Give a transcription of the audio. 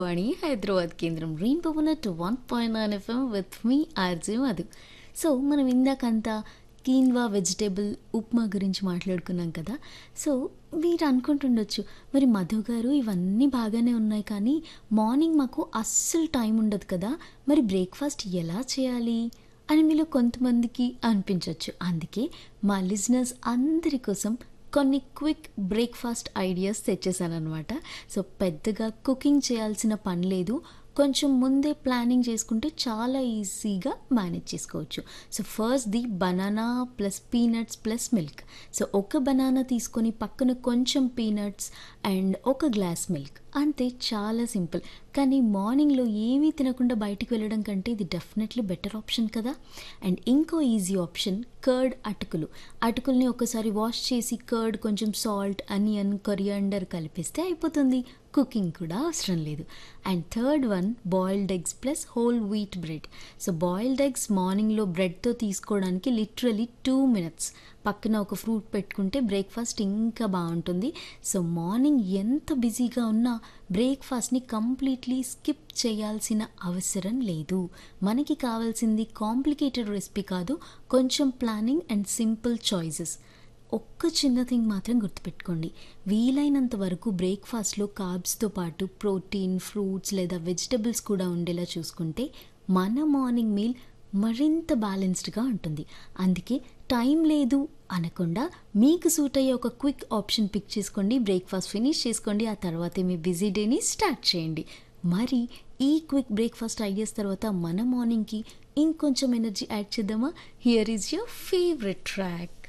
వాణి హైదరాబాద్ కేంద్రం rainbow two one point nine FM with me RJ Madhu so మనం ఇందాకంతా quinoa vegetable upma గురించి మాట్లాడుకున్నాం కదా సో మీరు అనుకుంటుండొచ్చు మరి మధు గారు ఇవన్నీ బాగానే ఉన్నాయి కానీ మార్నింగ్ మాకు అస్సలు టైం ఉండదు కదా మరి బ్రేక్ఫాస్ట్ ఎలా చేయాలి అని మీలో కొంతమందికి అనిపించవచ్చు అందుకే మా లిజినర్స్ అందరి కోసం కొన్ని క్విక్ బ్రేక్ఫాస్ట్ ఐడియాస్ తెచ్చేసాను అనమాట సో పెద్దగా కుకింగ్ చేయాల్సిన పని లేదు కొంచెం ముందే ప్లానింగ్ చేసుకుంటే చాలా ఈజీగా మేనేజ్ చేసుకోవచ్చు so first the banana plus peanuts plus milk so ఒక బనానా తీసుకొని పక్కన కొంచెం పీనట్స్ అండ్ ఒక గ్లాస్ మిల్క్ అంతే చాలా సింపుల్ కానీ మార్నింగ్లో ఏమీ తినకుండా బయటికి వెళ్ళడం కంటే ఇది డెఫినెట్లీ బెటర్ ఆప్షన్ కదా అండ్ ఇంకో ఈజీ ఆప్షన్ కర్డ్ అటుకులు అటుకుల్ని ఒకసారి వాష్ చేసి కర్డ్ కొంచెం సాల్ట్ అనియన్ కొరియాండర్ కలిపిస్తే అయిపోతుంది కుకింగ్ కూడా అవసరం లేదు and third one boiled eggs plus whole wheat bread so boiled eggs మార్నింగ్లో బ్రెడ్తో తీసుకోవడానికి లిటరలీ టూ మినిట్స్ పక్కన ఒక ఫ్రూట్ పెట్టుకుంటే బ్రేక్ఫాస్ట్ ఇంకా బాగుంటుంది సో మార్నింగ్ ఎంత బిజీగా ఉన్నా బ్రేక్ఫాస్ట్ని కంప్లీట్లీ స్కిప్ చేయాల్సిన అవసరం లేదు మనకి కావాల్సింది కాంప్లికేటెడ్ రెసిపీ కాదు కొంచెం ప్లానింగ్ అండ్ సింపుల్ చాయిసెస్ ఒక్క చిన్న థింగ్ మాత్రం గుర్తుపెట్టుకోండి వీలైనంత వరకు బ్రేక్ఫాస్ట్లో కార్బ్స్తో పాటు ప్రోటీన్ ఫ్రూట్స్ లేదా వెజిటబుల్స్ కూడా ఉండేలా చూసుకుంటే మన మార్నింగ్ మీల్ మరింత బ్యాలెన్స్డ్గా ఉంటుంది అందుకే టైం లేదు అనకుండా మీకు సూట్ అయ్యే ఒక క్విక్ ఆప్షన్ పిక్ చేసుకోండి బ్రేక్ఫాస్ట్ ఫినిష్ చేసుకోండి ఆ తర్వాతే మీ బిజీ డేని స్టార్ట్ చేయండి మరి ఈ క్విక్ బ్రేక్ఫాస్ట్ ఐడియాస్ తర్వాత మన మార్నింగ్కి ఇంకొంచెం ఎనర్జీ యాడ్ చేద్దామా here is your favourite track